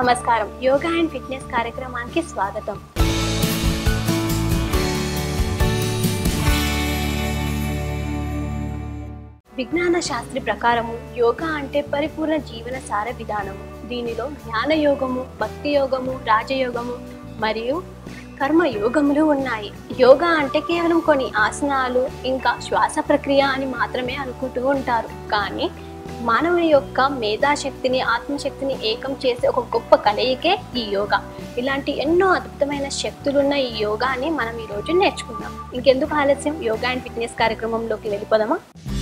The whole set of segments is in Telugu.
నమస్కారం యోగా అండ్ ఫిట్నెస్ కార్యక్రమానికి స్వాగతం విజ్ఞాన శాస్త్రి ప్రకారము యోగా అంటే పరిపూర్ణ జీవన సార విధానము దీనిలో జ్ఞాన యోగము భక్తి యోగము రాజయోగము మరియు కర్మ యోగములు ఉన్నాయి యోగా అంటే కేవలం కొన్ని ఆసనాలు ఇంకా శ్వాస ప్రక్రియ అని మాత్రమే అనుకుంటూ ఉంటారు కానీ మానవుని యొక్క మేధాశక్తిని ఆత్మశక్తిని ఏకం చేసే ఒక గొప్ప కలయికే ఈ యోగా ఇలాంటి ఎన్నో అద్భుతమైన శక్తులున్న ఈ యోగాని మనం ఈరోజు నేర్చుకుందాం ఇంకెందుకు ఆలస్యం యోగా అండ్ ఫిట్నెస్ కార్యక్రమంలోకి వెళ్ళిపోదామా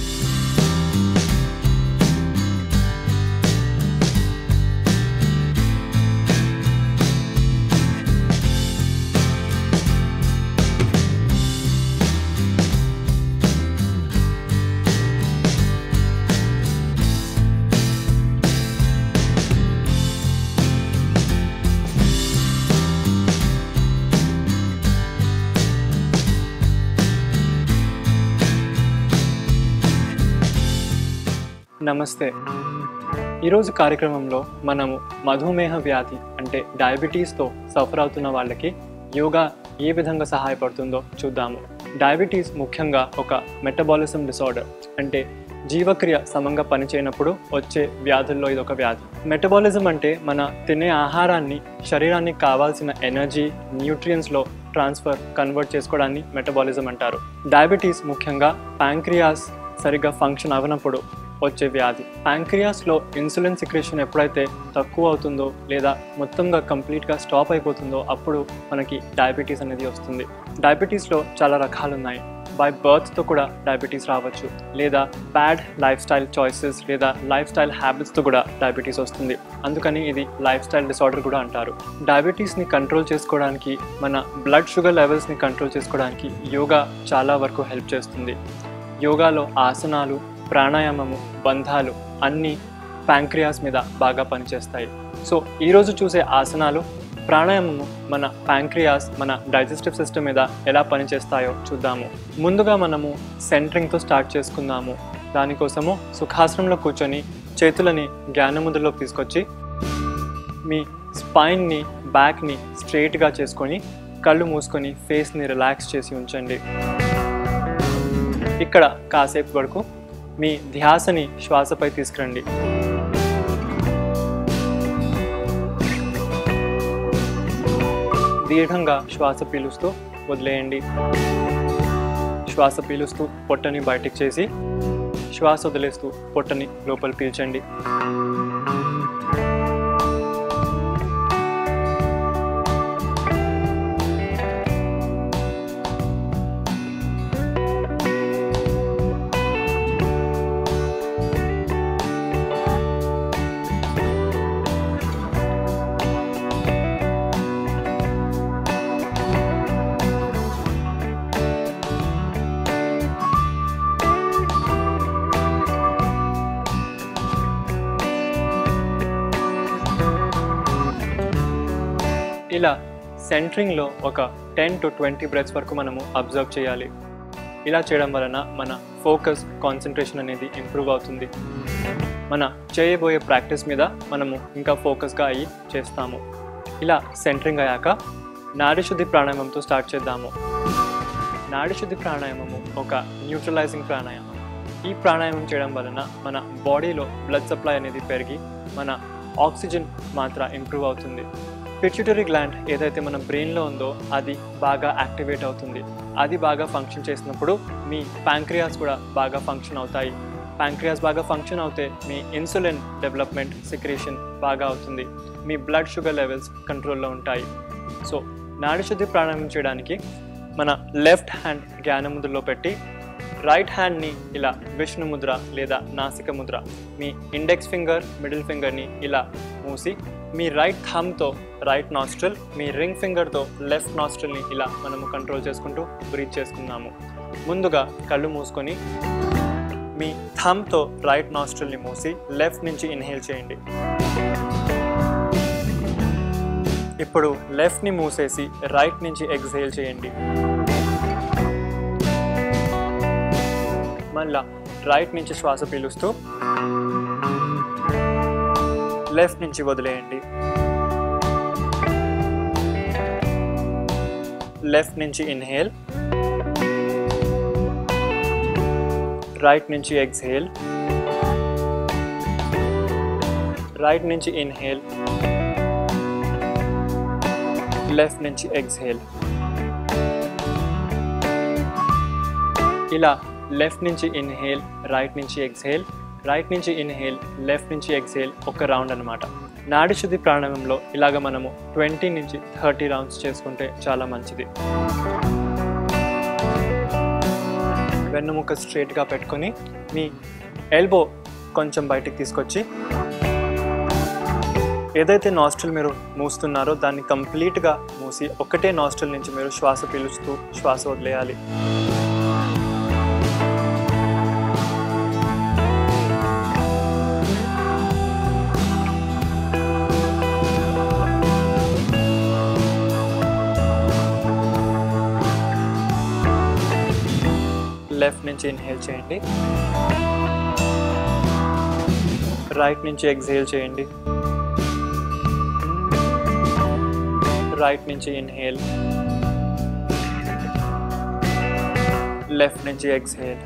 నమస్తే ఈరోజు కార్యక్రమంలో మనము మధుమేహ వ్యాధి అంటే డయాబెటీస్తో సఫర్ అవుతున్న వాళ్ళకి యోగా ఏ విధంగా సహాయపడుతుందో చూద్దాము డయాబెటీస్ ముఖ్యంగా ఒక మెటబాలిజం డిసార్డర్ అంటే జీవక్రియ సమంగా పనిచేయనప్పుడు వచ్చే వ్యాధుల్లో ఇది ఒక వ్యాధి మెటబాలిజం అంటే మన తినే ఆహారాన్ని శరీరానికి కావాల్సిన ఎనర్జీ న్యూట్రియన్స్లో ట్రాన్స్ఫర్ కన్వర్ట్ చేసుకోవడాన్ని మెటబాలిజం అంటారు డయాబెటీస్ ముఖ్యంగా ప్యాంక్రియాస్ సరిగ్గా ఫంక్షన్ అవ్వనప్పుడు వచ్చే వ్యాధి ప్యాంక్రియాస్లో ఇన్సులిన్ సిక్రేషన్ ఎప్పుడైతే తక్కువ అవుతుందో లేదా మొత్తంగా కంప్లీట్గా స్టాప్ అయిపోతుందో అప్పుడు మనకి డయాబెటీస్ అనేది వస్తుంది డయాబెటీస్లో చాలా రకాలు ఉన్నాయి బై బర్త్తో కూడా డయాబెటీస్ రావచ్చు లేదా బ్యాడ్ లైఫ్ స్టైల్ చాయిసెస్ లేదా లైఫ్ స్టైల్ హ్యాబిట్స్తో కూడా డయాబెటీస్ వస్తుంది అందుకని ఇది లైఫ్ స్టైల్ డిసార్డర్ కూడా అంటారు డయాబెటీస్ని కంట్రోల్ చేసుకోవడానికి మన బ్లడ్ షుగర్ లెవెల్స్ని కంట్రోల్ చేసుకోవడానికి యోగా చాలా వరకు హెల్ప్ చేస్తుంది యోగాలో ఆసనాలు ప్రాణాయామము బంధాలు అన్నీ ప్యాంక్రియాస్ మీద బాగా పనిచేస్తాయి సో ఈరోజు చూసే ఆసనాలు ప్రాణాయామము మన ప్యాంక్రియాస్ మన డైజెస్టివ్ సిస్టమ్ మీద ఎలా పనిచేస్తాయో చూద్దాము ముందుగా మనము సెంటరింగ్తో స్టార్ట్ చేసుకుందాము దానికోసము సుఖాసనంలో కూర్చొని చేతులని జ్ఞానముద్రలోకి తీసుకొచ్చి మీ స్పైన్ని బ్యాక్ని స్ట్రైట్గా చేసుకొని కళ్ళు మూసుకొని ఫేస్ని రిలాక్స్ చేసి ఉంచండి ఇక్కడ కాసేపు వరకు మీ ధ్యాసని శ్వాసపై తీసుకురండి దీర్ఘంగా శ్వాస పీలుస్తూ వదిలేయండి శ్వాస పీలుస్తూ పొట్టని బయటికి చేసి శ్వాస వదిలేస్తూ పొట్టని లోపల పీల్చండి ఇలా సెంటరింగ్లో ఒక టెన్ టు ట్వంటీ బ్రెత్స్ వరకు మనము అబ్జర్వ్ చేయాలి ఇలా చేయడం వలన మన ఫోకస్ కాన్సన్ట్రేషన్ అనేది ఇంప్రూవ్ అవుతుంది మన చేయబోయే ప్రాక్టీస్ మీద మనము ఇంకా ఫోకస్గా అయ్యి చేస్తాము ఇలా సెంటరింగ్ అయ్యాక నాడిశుద్ధి ప్రాణాయామంతో స్టార్ట్ చేద్దాము నాడిశుద్ధి ప్రాణాయామము ఒక న్యూట్రలైజింగ్ ప్రాణాయామం ఈ ప్రాణాయామం చేయడం వలన మన బాడీలో బ్లడ్ సప్లై అనేది పెరిగి మన ఆక్సిజన్ మాత్ర ఇంప్రూవ్ అవుతుంది పిట్యూటరీ గ్లాండ్ ఏదైతే మన బ్రెయిన్లో ఉందో అది బాగా యాక్టివేట్ అవుతుంది అది బాగా ఫంక్షన్ చేసినప్పుడు మీ ప్యాంక్రియాస్ కూడా బాగా ఫంక్షన్ అవుతాయి ప్యాంక్రియాస్ బాగా ఫంక్షన్ అవుతే మీ ఇన్సులిన్ డెవలప్మెంట్ సిక్రేషన్ బాగా అవుతుంది మీ బ్లడ్ షుగర్ లెవెల్స్ కంట్రోల్లో ఉంటాయి సో నాడిశుద్ధి ప్రాణాయామం చేయడానికి మన లెఫ్ట్ హ్యాండ్ జ్ఞానముద్రలో పెట్టి రైట్ హ్యాండ్ని ఇలా విష్ణు ముద్ర లేదా నాసిక ముద్ర మీ ఇండెక్స్ ఫింగర్ మిడిల్ ఫింగర్ని ఇలా మూసి మీ రైట్ థమ్తో రైట్ నాస్ట్రల్ మీ రింగ్ ఫింగర్తో లెఫ్ట్ నాస్ట్రల్ని ఇలా మనము కంట్రోల్ చేసుకుంటూ బ్రీత్ చేసుకుందాము ముందుగా కళ్ళు మూసుకొని మీ థమ్తో రైట్ నాస్ట్రల్ని మూసి లెఫ్ట్ నుంచి ఇన్హేల్ చేయండి ఇప్పుడు లెఫ్ట్ని మూసేసి రైట్ నుంచి ఎగ్జేల్ చేయండి మళ్ళా రైట్ నుంచి శ్వాస పీలుస్తూ లెఫ్ట్ నుంచి వదిలేయండి లెఫ్ట్ నుంచి ఇన్హేల్ రైట్ నుంచి ఎక్స్హేల్ రైట్ నుంచి ఇన్హేల్ లెఫ్ట్ నుంచి ఎక్స్హేల్ ఇలా లెఫ్ట్ నుంచి ఇన్హేల్ రైట్ నుంచి ఎక్స్హేల్ రైట్ నుంచి ఇన్హేల్ లెఫ్ట్ నుంచి ఎక్స్హేల్ ఒక రౌండ్ అనమాట నాడి శుద్ధి ప్రాణాయామంలో ఇలాగ మనము ట్వంటీ నుంచి థర్టీ రౌండ్స్ చేసుకుంటే చాలా మంచిది వెన్నుముక్క స్ట్రైట్గా పెట్టుకొని మీ ఎల్బో కొంచెం బయటికి తీసుకొచ్చి ఏదైతే నాస్ట్రిల్ మీరు మూస్తున్నారో దాన్ని కంప్లీట్గా మూసి ఒకటే నాస్ట్రిల్ నుంచి మీరు శ్వాస పీలుస్తూ శ్వాస వదిలేయాలి లెఫ్ట్ నుంచి ఇన్హేల్ చేయండి రైట్ నుంచి ఎక్స్హేల్ చేయండి రైట్ నుంచి ఇన్హేల్ లెఫ్ట్ నుంచి ఎక్స్హేల్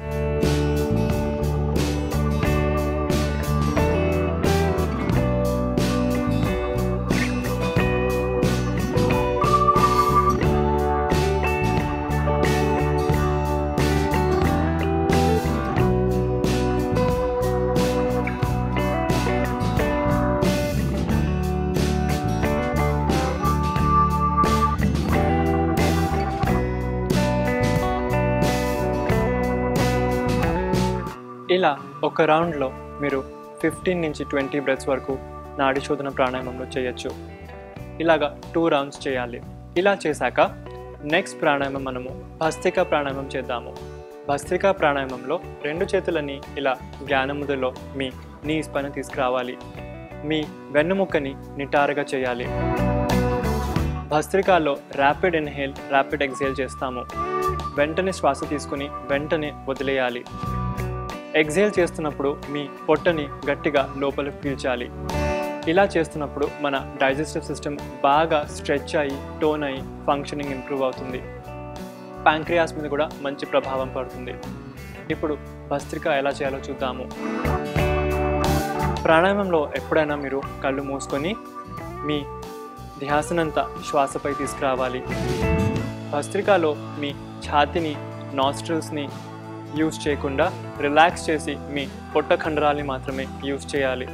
ఇలా ఒక రౌండ్లో మీరు ఫిఫ్టీన్ నుంచి ట్వంటీ బ్రెత్స్ వరకు నాడి శోధన ప్రాణాయామంలో చేయొచ్చు ఇలాగా టూ రౌండ్స్ చేయాలి ఇలా చేశాక నెక్స్ట్ ప్రాణాయామం మనము భస్త్రికా ప్రాణాయామం చేద్దాము భస్త్రికా ప్రాణాయామంలో రెండు చేతులని ఇలా జ్ఞానముదలో మీ నీస్ పైన తీసుకురావాలి మీ వెన్నుముక్కని నిటారుగా చేయాలి భస్త్రికాలో ర్యాపిడ్ ఇన్హేల్ ర్యాపిడ్ ఎక్సేల్ చేస్తాము వెంటనే శ్వాస తీసుకుని వెంటనే వదిలేయాలి ఎక్సేల్ చేస్తున్నప్పుడు మీ పొట్టని గట్టిగా లోపలికి పీల్చాలి ఇలా చేస్తున్నప్పుడు మన డైజెస్టివ్ సిస్టమ్ బాగా స్ట్రెచ్ అయ్యి టోన్ అయ్యి ఫంక్షనింగ్ ఇంప్రూవ్ అవుతుంది ప్యాంక్రియాస్ మీద కూడా మంచి ప్రభావం పడుతుంది ఇప్పుడు భస్త్రిక ఎలా చేయాలో చూద్దాము ప్రాణాయామంలో ఎప్పుడైనా మీరు కళ్ళు మూసుకొని మీ ధ్యాసనంతా శ్వాసపై తీసుకురావాలి భస్త్రికలో మీ ఛాతిని నాస్ట్రిల్స్ని యూజ్ చేయకుండా రిలాక్స్ చేసి మీ పొట్ట కండరాల్ని మాత్రమే యూజ్ చేయాలి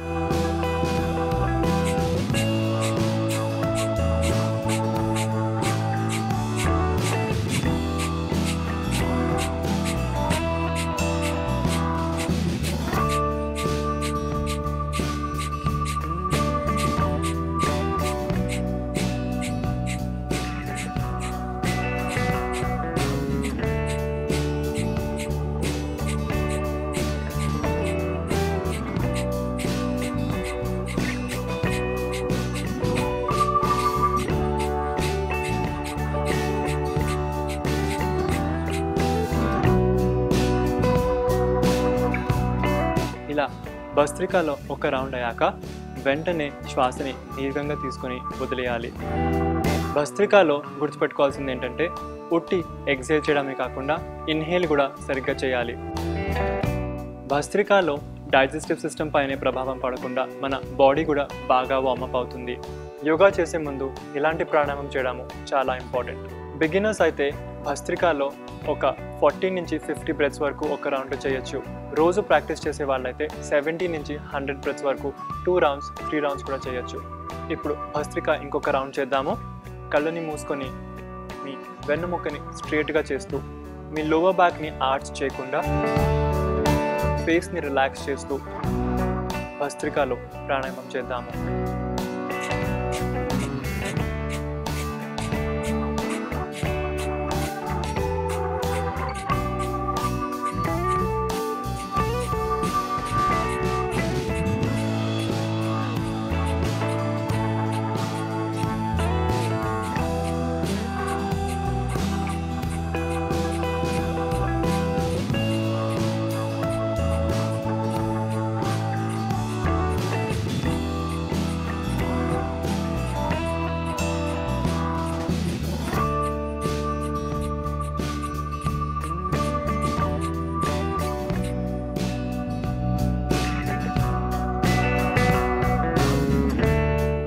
ఇలా భస్త్రికలో ఒక రౌండ్ అయ్యాక వెంటనే శ్వాసని దీర్ఘంగా తీసుకొని వదిలేయాలి భస్త్రికలో గుర్తుపెట్టుకోవాల్సింది ఏంటంటే ఉట్టి ఎక్సేల్ చేయడమే కాకుండా ఇన్హేల్ కూడా సరిగ్గా చేయాలి భస్త్రికలో డైజెస్టివ్ సిస్టమ్ పైనే ప్రభావం పడకుండా మన బాడీ కూడా బాగా వార్మప్ అవుతుంది యోగా చేసే ముందు ఇలాంటి ప్రాణాయామం చేయడము చాలా ఇంపార్టెంట్ బిగినర్స్ అయితే భస్త్రికలో ఒక ఫార్టీ నుంచి ఫిఫ్టీ బ్రెత్స్ వరకు ఒక రౌండ్ చేయొచ్చు రోజు ప్రాక్టీస్ చేసే వాళ్ళైతే సెవెంటీ నుంచి హండ్రెడ్ బ్రెత్స్ వరకు టూ రౌండ్స్ త్రీ రౌండ్స్ కూడా చేయొచ్చు ఇప్పుడు భస్త్రిక ఇంకొక రౌండ్ చేద్దాము కళ్ళని మూసుకొని మీ వెన్నుముక్కని స్ట్రేట్గా చేస్తూ మీ లోవర్ బ్యాక్ని ఆర్చ్ చేయకుండా ఫేస్ని రిలాక్స్ చేస్తూ భస్త్రికలో ప్రాణాయామం చేద్దాము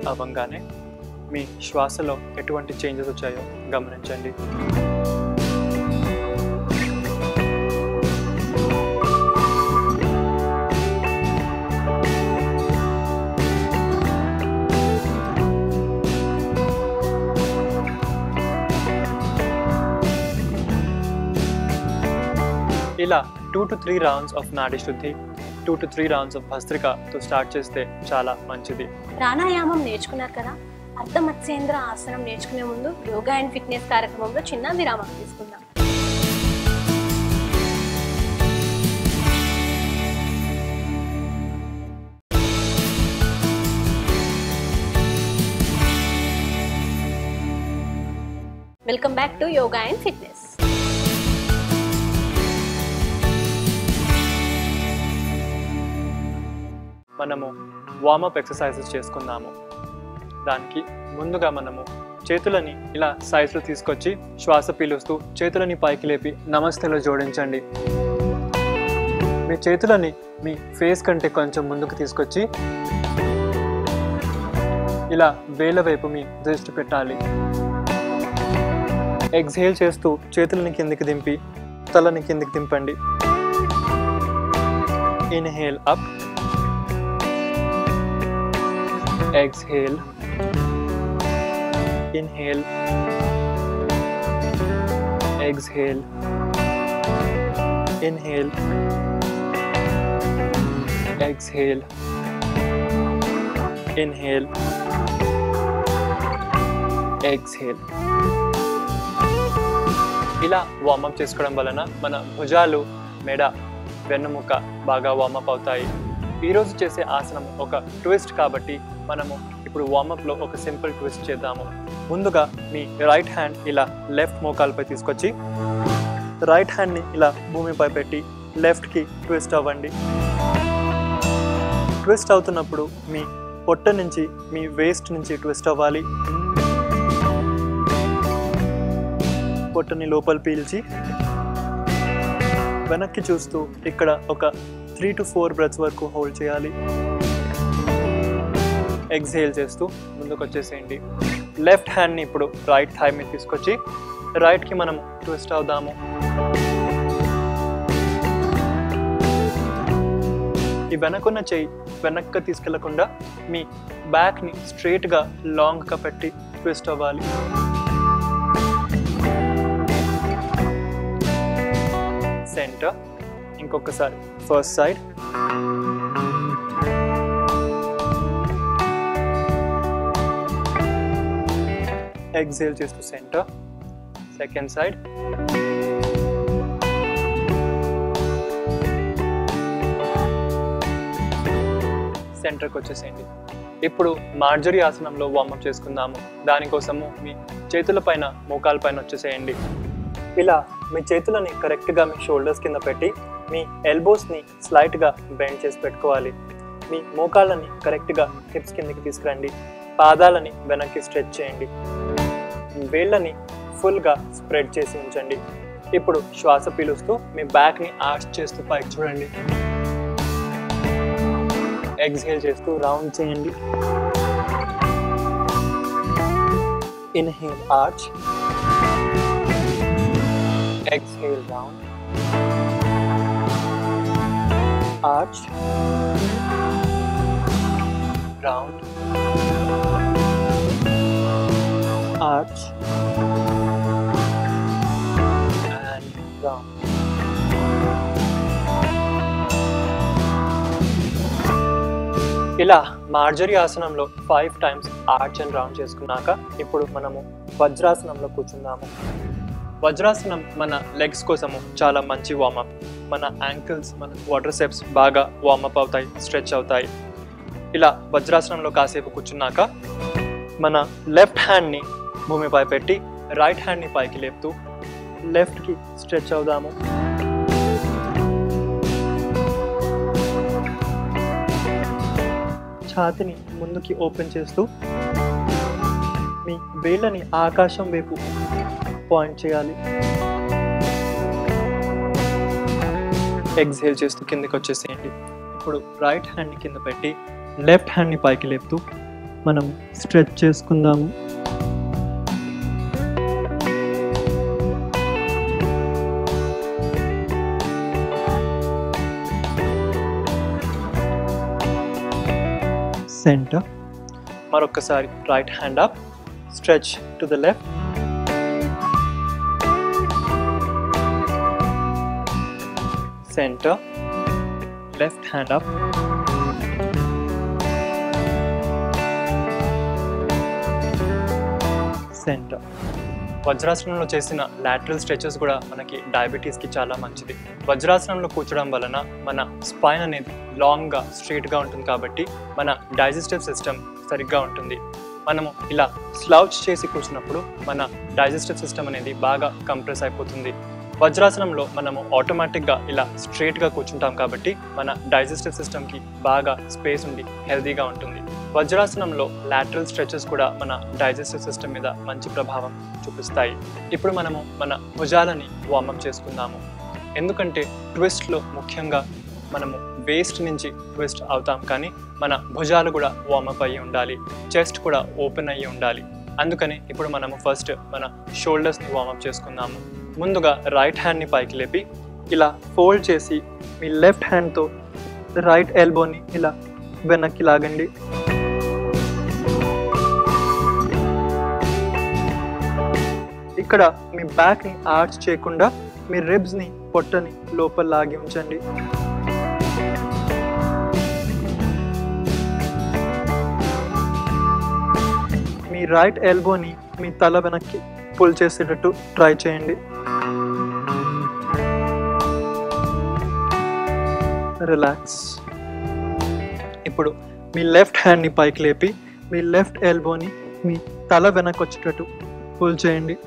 అవ్వగానే మీ శ్వాసలో ఎటువంటి చేంజెస్ వచ్చాయో గమనించండి ఇలా two to three rounds of nadi shuddhi two to three rounds of భస్త్రికతో స్టార్ట్ చేస్తే చాలా మంచిది ప్రాణాయామం నేర్చుకున్నారు కదా అర్ధ మత్స్యేంద్ర ఆసనం నేర్చుకునే ముందు యోగా అండ్ ఫిట్నెస్ కార్యక్రమంలో చిన్న విరామం తీసుకుందాం welcome back to yoga and fitness మనము వార్మప్ ఎక్సర్సైజెస్ చేసుకుందాము దానికి ముందుగా మనము చేతులని ఇలా సైజులో తీసుకొచ్చి శ్వాస పీలుస్తూ చేతులని పైకి లేపి నమస్తేలో జోడించండి మీ చేతులని మీ ఫేస్ కంటే కొంచెం ముందుకు తీసుకొచ్చి ఇలా వేల వైపు మీ దృష్టి పెట్టాలి ఎక్స్హేల్ చేస్తూ చేతులని కిందికి దింపి తలని కిందికి దింపండి inhale up exhale inhale exhale inhale exhale inhale exhale ఇలా వార్మప్ చేసుకోవడం వలన మన భుజాలు మెడ వెన్నుముక్క బాగా వార్మప్ అవుతాయి ఈరోజు చేసే ఆసనం ఒక ట్విస్ట్ కాబట్టి మనము ఇప్పుడు వార్మప్లో ఒక సింపుల్ ట్విస్ట్ చేద్దాము ముందుగా మీ రైట్ హ్యాండ్ ఇలా లెఫ్ట్ మోకాలపై తీసుకొచ్చి రైట్ హ్యాండ్ని ఇలా భూమిపై పెట్టి లెఫ్ట్కి ట్విస్ట్ అవ్వండి ట్విస్ట్ అవుతున్నప్పుడు మీ పొట్ట నుంచి మీ వేస్ట్ నుంచి ట్విస్ట్ అవ్వాలి పొట్టని లోపల పీల్చి వెనక్కి చూస్తూ ఇక్కడ ఒక త్రీ టు ఫోర్ బ్రెత్స్ వరకు హోల్డ్ చేయాలి ఎక్స్హేల్ చేస్తూ ముందుకు వచ్చేసేయండి లెఫ్ట్ హ్యాండ్ని ఇప్పుడు రైట్ థై మీద తీసుకొచ్చి రైట్కి మనం ట్విస్ట్ అవుదాము ఈ వెనకున్న చెయ్యి వెనక్కి తీసుకెళ్లకుండా మీ బ్యాక్ని స్ట్రైట్గా లాంగ్గా పెట్టి ట్విస్ట్ అవ్వాలి సెంటర్ ఇంకొకసారి ఫస్ట్ సైడ్ ఎగ్జేల్ చేస్తూ సెంటర్ సెకండ్ సైడ్ సెంటర్కి వచ్చేసేయండి ఇప్పుడు మార్జరీ ఆసనంలో వార్మప్ చేసుకుందాము దానికోసము మీ చేతుల పైన మోకాల పైన వచ్చేసేయండి ఇలా మీ చేతులని కరెక్ట్గా మీ షోల్డర్స్ కింద పెట్టి మీ ఎల్బోస్ని స్లైట్గా బెండ్ చేసి పెట్టుకోవాలి మీ మోకాళ్ళని కరెక్ట్గా హిప్స్ కిందకి తీసుకురండి పాదాలని వెనక్కి స్ట్రెచ్ చేయండి వేళ్ళని ఫుల్గా స్ప్రెడ్ చేసి ఉంచండి ఇప్పుడు శ్వాస పీలుస్తూ మీ బ్యాక్ని ఆర్చ్ చేస్తూ పైకి చూడండి ఎక్స్హేల్ చేస్తూ రౌండ్ చేయండి inhale arch exhale down arch round arch and round ఇలా మార్జరీ ఆసనంలో five times arch and round చేసుకున్నాక ఇప్పుడు మనము వజ్రాసనంలో కూర్చుందాము వజ్రాసనం మన లెగ్స్ కోసము చాలా మంచి వార్మప్ మన యాంకిల్స్ మన వాటర్సెప్స్ బాగా వార్మప్ అవుతాయి స్ట్రెచ్ అవుతాయి ఇలా వజ్రాసనంలో కాసేపు కూర్చున్నాక మన లెఫ్ట్ హ్యాండ్ని భూమిపై పెట్టి రైట్ హ్యాండ్ని పైకి లేపుతూ లెఫ్ట్కి స్ట్రెచ్ అవుదాము ఛాతిని ముందుకి ఓపెన్ చేస్తూ మీ వేళ్ళని ఆకాశం వైపు పాయింట్ చేయాలి ఎగ్జేల్ చేస్తూ కిందకి వచ్చేసేయండి ఇప్పుడు రైట్ హ్యాండ్ని కింద పెట్టి లెఫ్ట్ హ్యాండ్ని పైకి లేపుతూ మనం స్ట్రెచ్ చేసుకుందాము సెంటర్ మరొకసారి right hand up stretch to the left center left hand up center వజ్రాసనంలో చేసిన లాటరల్ స్ట్రెచెస్ కూడా మనకి డయాబెటీస్కి చాలా మంచిది వజ్రాసనంలో కూర్చోడం వలన మన స్పైన్ అనేది లాంగ్గా స్ట్రైట్గా ఉంటుంది కాబట్టి మన డైజెస్టివ్ సిస్టమ్ సరిగ్గా ఉంటుంది మనము ఇలా స్లౌచ్ చేసి కూర్చున్నప్పుడు మన డైజెస్టివ్ సిస్టమ్ అనేది బాగా కంప్రెస్ అయిపోతుంది వజ్రాసనంలో మనము ఆటోమేటిక్గా ఇలా స్ట్రైట్గా కూర్చుంటాం కాబట్టి మన డైజెస్టివ్ సిస్టమ్కి బాగా స్పేస్ ఉండి హెల్తీగా ఉంటుంది వజ్రాసనంలో లాటరల్ స్ట్రెచెస్ కూడా మన డైజెస్టివ్ సిస్టమ్ మీద మంచి ప్రభావం చూపిస్తాయి ఇప్పుడు మనము మన భుజాలని వార్మప్ చేసుకుందాము ఎందుకంటే ట్విస్ట్లో ముఖ్యంగా మనము వేస్ట్ నుంచి ట్విస్ట్ అవుతాం కానీ మన భుజాలు కూడా వార్మప్ అయ్యి ఉండాలి చెస్ట్ కూడా ఓపెన్ అయ్యి ఉండాలి అందుకని ఇప్పుడు మనము ఫస్ట్ మన షోల్డర్స్ని వార్మప్ చేసుకుందాము ముందుగా రైట్ హ్యాండ్ని పైకి లేపి ఇలా ఫోల్డ్ చేసి మీ లెఫ్ట్ హ్యాండ్తో రైట్ ఎల్బోని ఇలా వెనక్కి లాగండి ఇక్కడ మీ బ్యాక్ని ఆర్చ్ చేయకుండా మీ రిబ్స్ని పొట్టని లోపల లాగి ఉంచండి మీ రైట్ ఎల్బోని మీ తల వెనక్కి పుల్ చేసేటట్టు ట్రై చేయండి రిలాక్స్ ఇప్పుడు మీ లెఫ్ట్ హ్యాండ్ని పైకి లేపి మీ లెఫ్ట్ ఎల్బోని మీ తల వెనక్కి వచ్చేటట్టు పుల్ చేయండి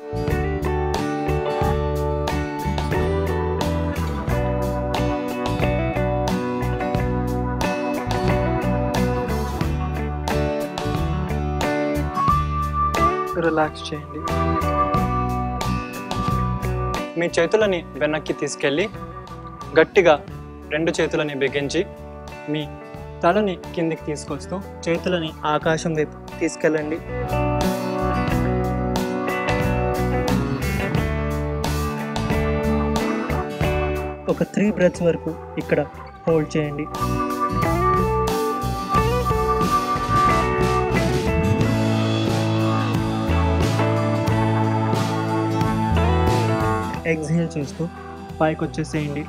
రిలాక్స్ చేయండి మీ చేతులని వెనక్కి తీసుకెళ్ళి గట్టిగా రెండు చేతులని బిగించి మీ తలని కిందికి తీసుకొస్తూ చేతులని ఆకాశం వైపు తీసుకెళ్ళండి ఒక త్రీ బ్రెత్స్ వరకు ఇక్కడ హోల్డ్ చేయండి ఎగ్జేల్ చేస్తూ పైకి వచ్చేసేయండి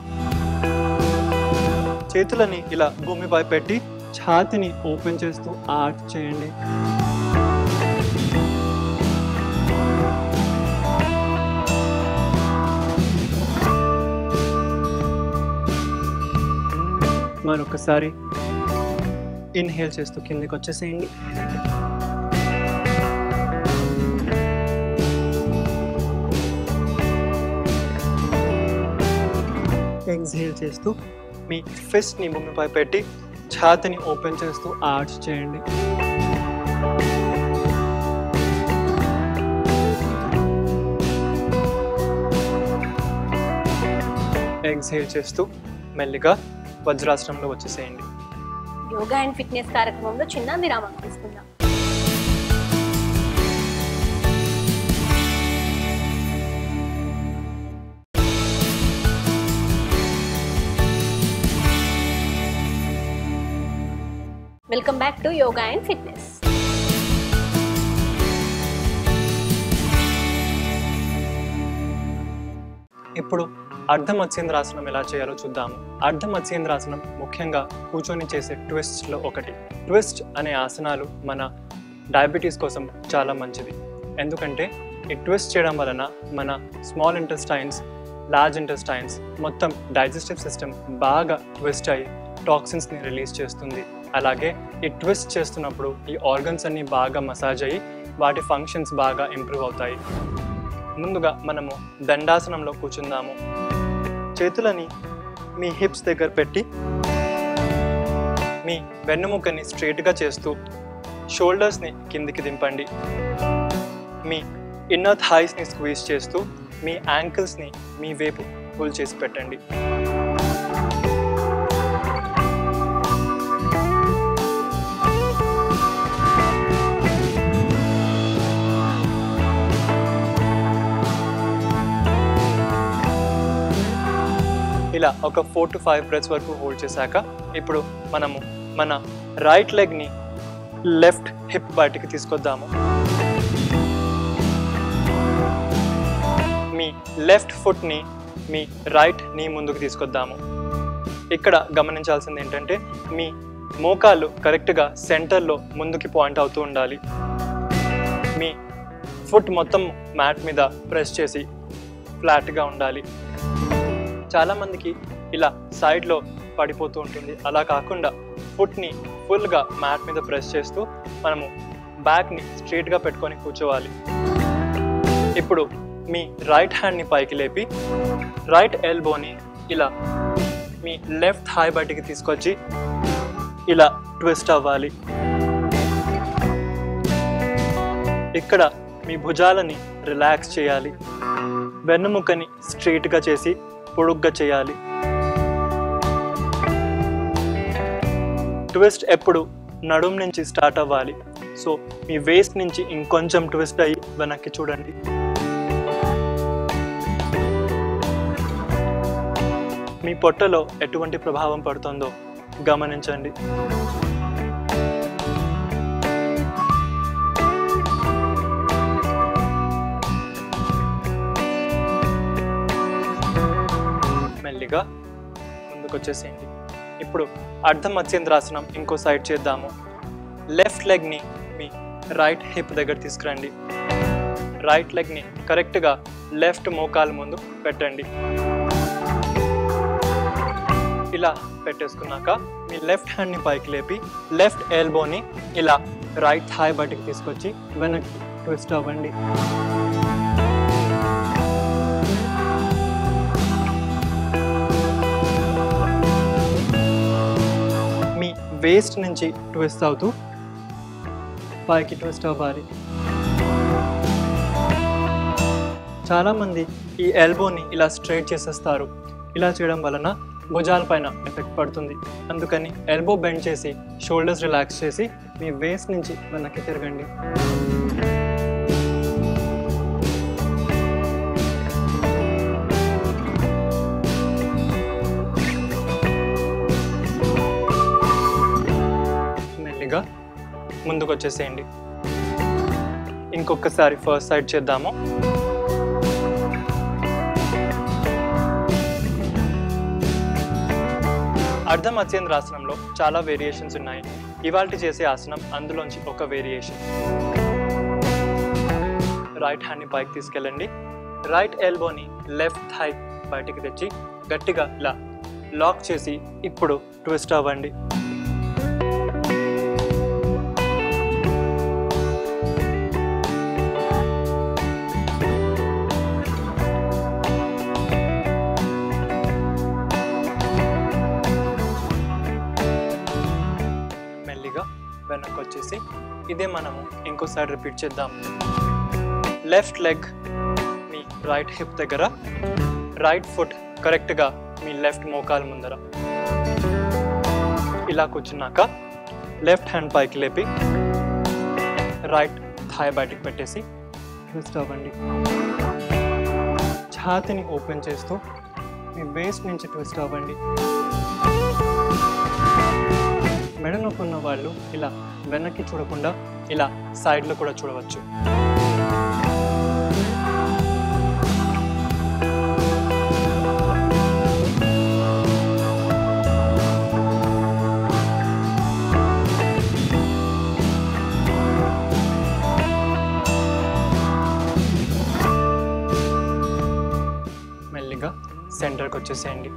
చేతులని ఇలా భూమిపై పెట్టి ఛాతిని ఓపెన్ చేస్తూ ఆర్ట్ చేయండి మరొకసారి ఇన్హేల్ చేస్తూ కిందకి వచ్చేసేయండి ఎగ్జేల్ చేస్తూ మీ ఫిస్ట్ని భూమిపై పెట్టి ఛాతిని ఓపెన్ చేస్తూ ఆర్చ్ చేయండి ఎగ్జేల్ చేస్తూ మెల్లిగా వజ్రాసనంలో వచ్చేసేయండి యోగా అండ్ ఫిట్నెస్ కార్యక్రమంలో చిన్న విరామం తీసుకుందాం welcome back to yoga and fitness ఇప్పుడు అర్ధ మత్స్యేంద్రాసనం ఎలా చేయాలో చూద్దాము అర్ధ మత్స్యేంద్రాసనం ముఖ్యంగా కూర్చొని చేసే ట్విస్ట్లో ఒకటి ట్విస్ట్ అనే ఆసనాలు మన డయాబెటీస్ కోసం చాలా మంచిది ఎందుకంటే ఈ ట్విస్ట్ చేయడం వలన మన స్మాల్ ఇంటెస్టైన్స్ లార్జ్ ఇంటెస్టైన్స్ మొత్తం డైజెస్టివ్ సిస్టమ్ బాగా ట్విస్ట్ అయ్యి టాక్సిన్స్ని రిలీజ్ చేస్తుంది అలాగే ఈ ట్విస్ట్ చేస్తున్నప్పుడు ఈ ఆర్గన్స్ అన్ని బాగా మసాజ్ అయ్యి వాటి ఫంక్షన్స్ బాగా ఇంప్రూవ్ అవుతాయి ముందుగా మనము దండాసనంలో కూర్చుందాము చేతులని మీ హిప్స్ దగ్గర పెట్టి మీ వెన్నుముకని స్ట్రైట్గా చేస్తూ షోల్డర్స్ని కిందికి దింపండి మీ ఇన్నర్ థాయిస్ని స్క్వీజ్ చేస్తూ మీ యాంకిల్స్ని మీ వైపు పుల్ చేసి పెట్టండి ఇలా ఒక ఫోర్ టు ఫైవ్ బ్రెత్స్ వరకు హోల్డ్ చేశాక ఇప్పుడు మనము మన రైట్ లెగ్ని లెఫ్ట్ హిప్ బయటికి తీసుకొద్దాము మీ లెఫ్ట్ ఫుట్ని మీ రైట్ నీ ముందుకు తీసుకొద్దాము ఇక్కడ గమనించాల్సింది ఏంటంటే మీ మోకాలు కరెక్ట్గా సెంటర్లో ముందుకి పాయింట్ అవుతూ ఉండాలి మీ ఫుట్ మొత్తం మ్యాట్ మీద ప్రెస్ చేసి ఫ్లాట్గా ఉండాలి చాలామందికి ఇలా సైడ్లో పడిపోతూ ఉంటుంది అలా కాకుండా ఫుట్ని ఫుల్గా మ్యాట్ మీద ప్రెస్ చేస్తూ మనము బ్యాక్ని స్ట్రైట్గా పెట్టుకొని కూర్చోవాలి ఇప్పుడు మీ రైట్ హ్యాండ్ని పైకి లేపి రైట్ ఎల్బోని ఇలా మీ లెఫ్ట్ థై బయటికి తీసుకొచ్చి ఇలా ట్విస్ట్ అవ్వాలి ఇక్కడ మీ భుజాలని రిలాక్స్ చేయాలి వెన్నుముక్కని స్ట్రైట్గా చేసి పొడుగ్గా చేయాలి ట్విస్ట్ ఎప్పుడు నడుం నుంచి స్టార్ట్ అవ్వాలి సో మీ వేస్ట్ నుంచి ఇంకొంచెం ట్విస్ట్ అయ్యి వెనక్కి చూడండి మీ పొట్టలో ఎటువంటి ప్రభావం పడుతుందో గమనించండి మెల్లిగా ముందుకు వచ్చేసేయండి ఇప్పుడు అర్ధ మత్స్యేంద్రాసనం ఇంకో సైడ్ చేద్దాము లెఫ్ట్ లెగ్ని మీ రైట్ హిప్ దగ్గర తీసుకురండి రైట్ లెగ్ని కరెక్ట్గా లెఫ్ట్ మోకాలు ముందు పెట్టండి ఇలా పెట్టేసుకున్నాక మీ లెఫ్ట్ హ్యాండ్ని పైకి లేపి లెఫ్ట్ ఎల్బోని ఇలా రైట్ థాయ్ బయటికి తీసుకొచ్చి వెనక్కి ట్విస్ట్ అవ్వండి మీ వేస్ట్ నుంచి ట్విస్ట్ అవుతూ పైకి ట్విస్ట్ అవ్వాలి చాలామంది ఈ ఎల్బోని ఇలా స్ట్రైట్ చేసేస్తారు ఇలా చేయడం వలన భుజాల పైన ఎఫెక్ట్ పడుతుంది అందుకని ఎల్బో బెండ్ చేసి షోల్డర్స్ రిలాక్స్ చేసి మీ వేస్ట్ నుంచి వెనక్కి తిరగండి మెల్లిగా ముందుకు వచ్చేసేయండి ఇంకొకసారి ఫస్ట్ సైడ్ చేద్దాము అర్ధ మత్స్యేంద్రాసనంలో చాలా వేరియేషన్స్ ఉన్నాయి ఇవాల్టి చేసే ఆసనం అందులోంచి ఒక వేరియేషన్ రైట్ హ్యాండ్ని పైకి తీసుకెళ్ళండి రైట్ ఎల్బోని లెఫ్ట్ థై బయటికి తెచ్చి గట్టిగా ఇలా లాక్ చేసి ఇప్పుడు ట్విస్ట్ అవ్వండి మెల్లిగా వెనక్కి వచ్చేసి ఇదే మనము ఇంకోసారి రిపీట్ చేద్దాం లెఫ్ట్ లెగ్ మీ రైట్ హిప్ దగ్గర రైట్ ఫుట్ కరెక్ట్గా మీ లెఫ్ట్ మోకాలు ముందర ఇలా కూర్చున్నాక లెఫ్ట్ హ్యాండ్ పైకి లేపి రైట్ థాయ్ బయటికి పెట్టేసి ట్విస్ట్ అవ్వండి ఛాతిని ఓపెన్ చేస్తూ మీ వేస్ట్ నుంచి ట్విస్ట్ అవ్వండి మెడ నొప్పి ఉన్న వాళ్ళు ఇలా వెనక్కి చూడకుండా ఇలా సైడ్లో కూడా చూడవచ్చు మెల్లిగా సెంటర్కి వచ్చేసేయండి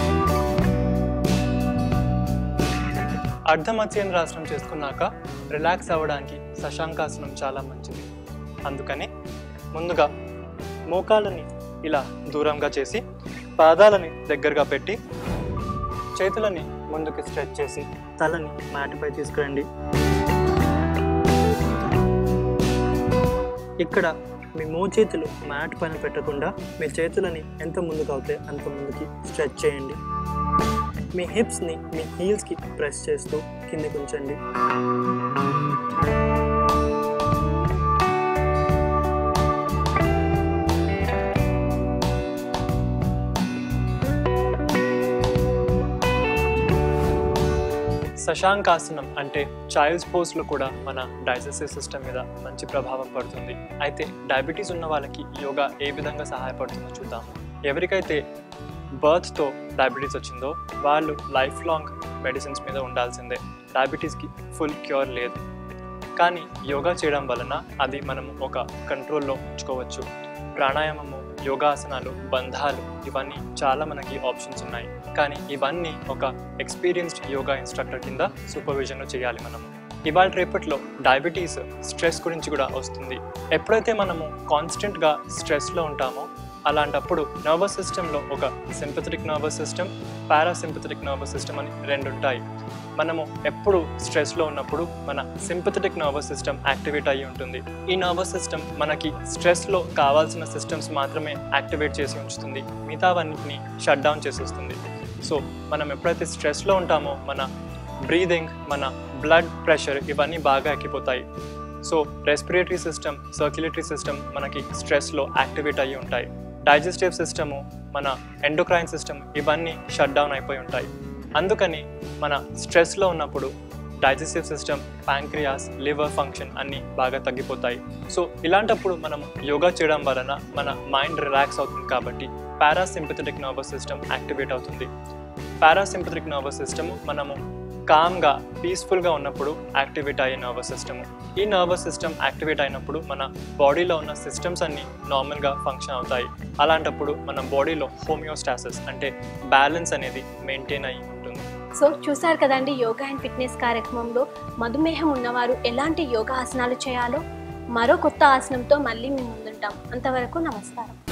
అర్ధమత్స్యేంద్రాసనం చేసుకున్నాక రిలాక్స్ అవ్వడానికి శశాంకాసనం చాలా మంచిది అందుకని ముందుగా మోకాలని ఇలా దూరంగా చేసి పాదాలని దగ్గరగా పెట్టి చేతులని ముందుకు స్ట్రెచ్ చేసి తలని మ్యాట్పై తీసుకురండి ఇక్కడ మీ మోచేతులు మ్యాట్ పైన పెట్టకుండా మీ చేతులని ఎంత ముందుకు అవుతాయి అంత ముందుకి స్ట్రెచ్ చేయండి మీ హిప్స్ని మీ హీల్స్కి ప్రెస్ చేస్తూ కిందికి ఉంచండి శశాంకాసనం అంటే చైల్డ్స్ పోస్ట్లో కూడా మన డైజెస్టివ్ సిస్టమ్ మీద మంచి ప్రభావం పడుతుంది అయితే డయాబెటీస్ ఉన్న వాళ్ళకి యోగా ఏ విధంగా సహాయపడుతుందో చూద్దాము ఎవరికైతే బర్త్తో డయాబెటీస్ వచ్చిందో వాళ్ళు లైఫ్ లాంగ్ మెడిసిన్స్ మీద ఉండాల్సిందే డయాబెటీస్కి ఫుల్ క్యూర్ లేదు కానీ యోగా చేయడం వలన అది మనము ఒక కంట్రోల్లో ఉంచుకోవచ్చు ప్రాణాయామము యోగాసనాలు బంధాలు ఇవన్నీ చాలా మనకి ఆప్షన్స్ ఉన్నాయి కానీ ఇవన్నీ ఒక ఎక్స్పీరియన్స్డ్ యోగా ఇన్స్ట్రక్టర్ కింద సూపర్విజన్లో చేయాలి మనము ఇవాళ రేపట్లో డయాబెటీస్ స్ట్రెస్ గురించి కూడా వస్తుంది ఎప్పుడైతే మనము కాన్స్టెంట్గా స్ట్రెస్లో ఉంటామో అలాంటప్పుడు నర్వస్ సిస్టంలో ఒక sympathetic nervous system parasympathetic nervous system అని రెండు ఉంటాయి మనము ఎప్పుడు స్ట్రెస్లో ఉన్నప్పుడు మన సింపథటిక్ నర్వస్ సిస్టమ్ యాక్టివేట్ అయ్యి ఉంటుంది ఈ నర్వస్ సిస్టమ్ మనకి స్ట్రెస్లో కావాల్సిన సిస్టమ్స్ మాత్రమే యాక్టివేట్ చేసి ఉంచుతుంది మిగతావన్నింటిని షట్ డౌన్ చేసేస్తుంది సో మనం ఎప్పుడైతే స్ట్రెస్లో ఉంటామో మన బ్రీదింగ్ మన బ్లడ్ ప్రెషర్ ఇవన్నీ బాగా ఎక్కిపోతాయి so respiratory system circulatory system మనకి స్ట్రెస్లో యాక్టివేట్ అయ్యి ఉంటాయి డైజెస్టివ్ సిస్టము మన ఎండోక్రైన్ సిస్టమ్ ఇవన్నీ షట్ డౌన్ అయిపోయి ఉంటాయి అందుకని మన స్ట్రెస్లో ఉన్నప్పుడు digestive system pancreas liver function అన్నీ బాగా తగ్గిపోతాయి సో ఇలాంటప్పుడు మనం యోగా చేయడం వలన మన మైండ్ రిలాక్స్ అవుతుంది కాబట్టి పారాసింపథటిక్ నర్వస్ సిస్టమ్ యాక్టివేట్ అవుతుంది పారాసింపథటిక్ నర్వస్ సిస్టమ్ మనము కామ్గా పీస్ఫుల్గా ఉన్నప్పుడు యాక్టివేట్ అయ్యే నర్వస్ సిస్టమ్ ఈ నర్వస్ సిస్టమ్ యాక్టివేట్ అయినప్పుడు మన బాడీలో ఉన్న సిస్టమ్స్ అన్నీ నార్మల్గా ఫంక్షన్ అవుతాయి అలాంటప్పుడు మన బాడీలో హోమియోస్టాసిస్ అంటే బ్యాలెన్స్ అనేది మెయింటైన్ అయి ఉంటుంది సో చూసారు కదండి యోగా అండ్ ఫిట్నెస్ కార్యక్రమంలో మధుమేహం ఉన్నవారు ఎలాంటి యోగా ఆసనాలు చేయాలో మరో కొత్త ఆసనంతో మళ్ళీ మేము ముందుంటాం అంతవరకు నమస్కారం